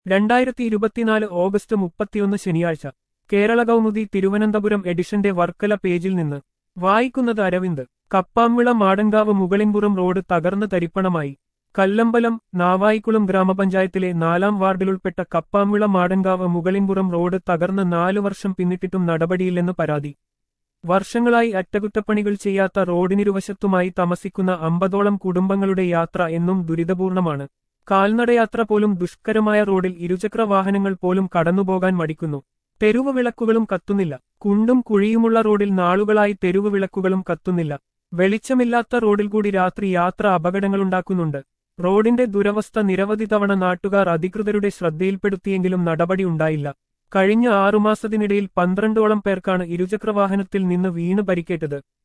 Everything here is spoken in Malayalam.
രണ്ടായിരത്തി ഇരുപത്തിനാല് ഓഗസ്റ്റ് മുപ്പത്തിയൊന്ന് ശനിയാഴ്ച കേരള കൗമുദി തിരുവനന്തപുരം എഡിഷന്റെ വർക്കല പേജിൽ നിന്ന് വായിക്കുന്നത് അരവിന്ദ് കപ്പാമ്വിള മാടങ്കാവ് മുകളിൻപുറം റോഡ് തകർന്ന് തരിപ്പണമായി കല്ലമ്പലം നാവായിക്കുളം ഗ്രാമപഞ്ചായത്തിലെ നാലാം വാർഡിലുൾപ്പെട്ട കപ്പാമ്വിള മാടങ്കാവ് മുകളിൻപുറം റോഡ് തകർന്ന് നാലു വർഷം പിന്നിട്ടിട്ടും നടപടിയില്ലെന്ന് പരാതി വർഷങ്ങളായി അറ്റകുറ്റപ്പണികൾ ചെയ്യാത്ത റോഡിനിരുവശത്തുമായി താമസിക്കുന്ന അമ്പതോളം കുടുംബങ്ങളുടെ യാത്ര എന്നും ദുരിതപൂർണമാണ് കാൽനടയാത്ര പോലും ദുഷ്കരമായ റോഡിൽ ഇരുചക്ര വാഹനങ്ങൾ പോലും കടന്നുപോകാൻ മടിക്കുന്നു തെരുവ് വിളക്കുകളും കത്തുന്നില്ല കുണ്ടും കുഴിയുമുള്ള റോഡിൽ നാളുകളായി തെരുവ് വിളക്കുകളും കത്തുന്നില്ല വെളിച്ചമില്ലാത്ത റോഡിൽ കൂടി രാത്രി യാത്ര അപകടങ്ങളുണ്ടാക്കുന്നുണ്ട് റോഡിന്റെ ദുരവസ്ഥ നിരവധി തവണ നാട്ടുകാർ അധികൃതരുടെ ശ്രദ്ധയിൽപ്പെടുത്തിയെങ്കിലും നടപടി ഉണ്ടായില്ല കഴിഞ്ഞ ആറുമാസത്തിനിടയിൽ പന്ത്രണ്ടോളം പേർക്കാണ് ഇരുചക്രവാഹനത്തിൽ നിന്ന് വീണ് പരിക്കേറ്റത്